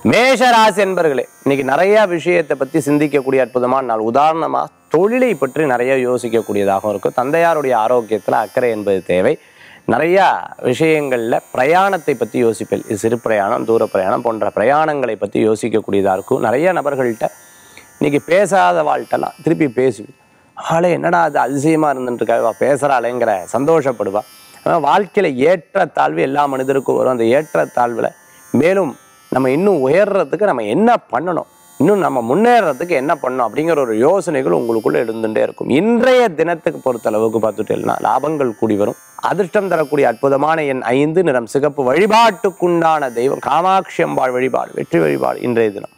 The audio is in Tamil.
மேஷராசி என்பர்களே இன்னைக்கு நிறைய விஷயத்தை பத்தி சிந்திக்கக்கூடிய அற்புதமான நாள் உதாரணமா தொழிலை பற்றி நிறைய யோசிக்கக்கூடியதாகவும் இருக்கும் தந்தையாருடைய ஆரோக்கியத்துல அக்கறை என்பது தேவை நிறைய விஷயங்கள்ல பிரயாணத்தை பத்தி யோசிப்பேன் இது சிறு பிரயாணம் தூர பிரயாணம் போன்ற பிரயாணங்களை பத்தி யோசிக்கக்கூடியதா இருக்கும் நிறைய நபர்கள்ட்ட இன்னைக்கு பேசாத வாழ்ட்டெல்லாம் திருப்பி பேசுவேன் ஆளே என்னடா அது அதிசயமா இருந்துட்டு பேசுறாளேங்கிற சந்தோஷப்படுவா ஆனால் வாழ்க்கையில ஏற்றத்தாழ்வு எல்லா மனிதருக்கும் வரும் அந்த ஏற்றத்தாழ்வுல மேலும் நம்ம இன்னும் உயர்றதுக்கு நம்ம என்ன பண்ணணும் இன்னும் நம்ம முன்னேறதுக்கு என்ன பண்ணணும் அப்படிங்கிற ஒரு யோசனைகள் உங்களுக்குள்ள இருந்துட்டே இருக்கும் இன்றைய தினத்துக்கு பொறுத்த அளவுக்கு பார்த்துட்டேன்னா லாபங்கள் கூடி வரும் அதிர்ஷ்டம் தரக்கூடிய அற்புதமான எண் ஐந்து நிறம் சிகப்பு வழிபாட்டுக்குண்டான தெய்வம் காமாட்சி அம்பாள் வழிபாடு வெற்றி வழிபாடு இன்றைய தினம்